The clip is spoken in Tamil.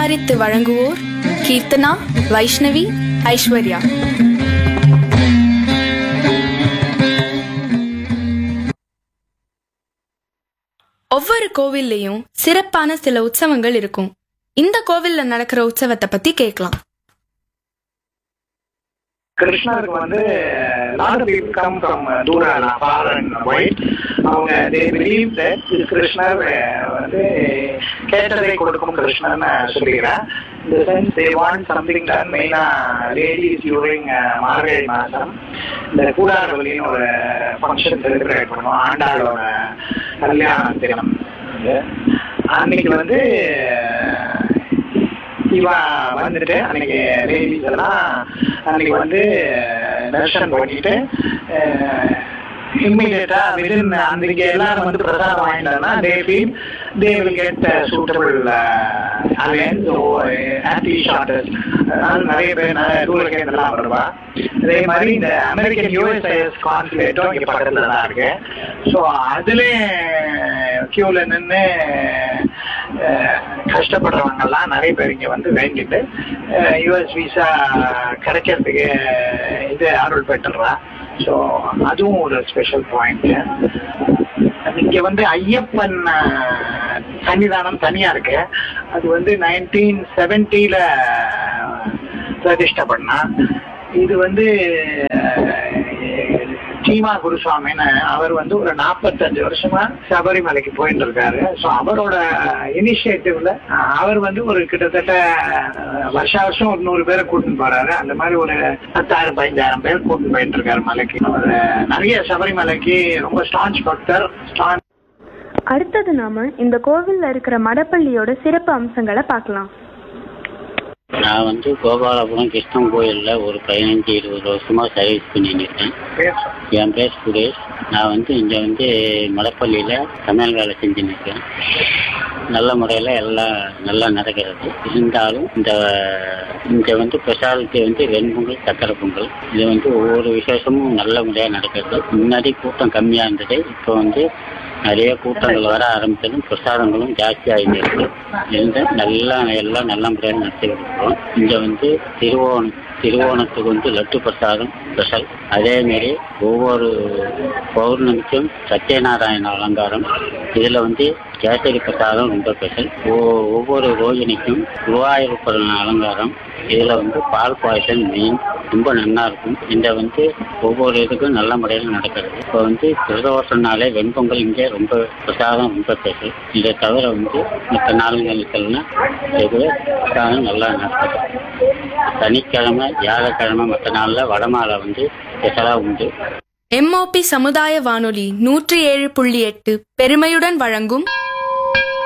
தயாரித்து வழங்குவோர் கீர்த்தனா வைஷ்ணவி ஐஸ்வர்யா ஒவ்வொரு கோவில்லையும் சிறப்பான சில உற்சவங்கள் இருக்கும் இந்த கோவில்ல நடக்கிற உற்சவத்தை பத்தி கேட்கலாம் கிருஷ்ணருக்கு வந்து lot of people come from தூரா ஃபார் அண்ட் ஒயிட் அவங்க தே பிலீவ் தட் கிருஷ்ணர் அஹ், வந்து கேட்டதை கொடுக்கும் கிருஷ்ணர்னு சொல்லிக்கிறேன் இந்த sense they want something done மெயினா லேடிஸ் யூரிங் மார்கழி மாதம் இந்த கூடாரவலின்னு ஒரு ஃபங்க்ஷன் செலிப்ரேட் பண்ணுவோம் ஆண்டாளோட கல்யாண தினம் இது. அன்னைக்கு வந்து இவா வந்துட்டு அன்னைக்கு லேடிஸ் எல்லாம் அன்னைக்கு வந்து தர்ஷன் பண்ணிட்டு இம்மிடியட்டா விதின் அன்னைக்கு எல்லாரும் வந்து பிரசாதம் வாங்கிட்டாங்கன்னா they feel they will get suitable alliance and the daughters அதனால நிறைய பேர் நிறைய டூரிஸ்ட் எல்லாம் வருவா அதே மாதிரி இந்த அமெரிக்கன் யூஎஸ்ஐஎஸ் கான்சுலேட்டும் இங்கே பக்கத்தில் தான் இருக்கு ஸோ அதுல கியூல நின்று கஷ்டப்படுறவங்க எல்லாம் நிறைய பேர் இங்க வந்து வேண்டிட்டு யூஎஸ் விசா கிடைக்கிறதுக்கு இது அருள் பெற்றுறா ஸோ அதுவும் ஒரு ஸ்பெஷல் பாயிண்ட் இங்க வந்து ஐயப்பன் அஹ், சன்னிதானம் தனியா இருக்கு அது வந்து நைன்டீன் செவன்டில பிரதிஷ்டை பண்ணா இது வந்து அஹ், சீமா குருசுவாமின்னு அவர் வந்து ஒரு நாற்பத்தஞ்சு வருஷமா சபரிமலைக்கு போயிட்டு இருக்காரு ஸோ அவரோட இனிஷியேட்டிவ்ல அவர் வந்து ஒரு கிட்டத்தட்ட அஹ், வருஷா வருஷம் ஒரு நூறு பேரை கூட்டிட்டு போறாரு அந்த மாதிரி ஒரு பத்தாயிரம் பதினஞ்சாயிரம் பேர் கூட்டிட்டு போயிட்டு இருக்காரு மலைக்கு அவர் நிறைய சபரிமலைக்கு ரொம்ப ஸ்டான்ச் பக்தர் ஸ்டான்ச் அடுத்தது நாம இந்த கோவில்ல இருக்கிற மடப்பள்ளியோட சிறப்பு அம்சங்களை பார்க்கலாம் நான் வந்து கோபாலபுரம் கிருஷ்ணன் கோயிலில் ஒரு பதினஞ்சு இருபது வருஷமாக சர்வீஸ் பண்ணிட்டு இருக்கேன் என் பேர் சுரேஷ் நான் வந்து இங்கே வந்து மடப்பள்ளியில் சமையல் வேலை செஞ்சுன்னு இருக்கேன் நல்ல முறையில் எல்லாம் நல்லா நடக்கிறது இருந்தாலும் இந்த இங்கே வந்து ஸ்பெஷாலிட்டி வந்து வெண்பொங்கல் சக்கரை பொங்கல் இது வந்து ஒவ்வொரு விசேஷமும் நல்ல முறையாக நடக்கிறது முன்னாடி கூட்டம் கம்மியாக இருந்தது இப்போ வந்து நிறைய கூட்டங்கள் வர ஆரம்பிச்சதும் பிரசாதங்களும் ஜாஸ்தி ஆகிட்டு இருக்கு இருந்து நல்லா எல்லாம் நல்ல முறையாக நடத்தி கொடுக்குறோம் இங்கே வந்து திருவோணம் திருவோணத்துக்கு வந்து லட்டு பிரசாதம் ஸ்பெஷல் அதேமாரி ஒவ்வொரு பௌர்ணமிக்கும் சத்யநாராயண அலங்காரம் இதில் வந்து கேசரி பிரசாதம் ரொம்ப ஸ்பெஷல் ஒ- ஒவ்வொரு ரோகிணிக்கும் குருவாயூரப்பரன் அலங்காரம் இதில் வந்து பால் பாயசம் மெயின் ரொம்ப நல்லா இருக்கும் இந்த வந்து ஒவ்வொரு இதுக்கும் நல்ல முறையில் நடக்கிறது இப்போ வந்து பிரதோஷம்னாலே வெண்பொங்கல் இங்கே ரொம்ப பிரசாதம் ரொம்ப ஸ்பெஷல் இதை தவிர வந்து மற்ற நாளுங்களுக்கெல்லாம் இது பிரசாதம் நல்லா நடக்குது சனிக்கிழமை வியாழக்கிழமை மற்ற நாளில் வடமாலை வந்து ஸ்பெஷலாக உண்டு எம்ஓபி சமுதாய வானொலி நூற்றி ஏழு புள்ளி எட்டு பெருமையுடன் வழங்கும்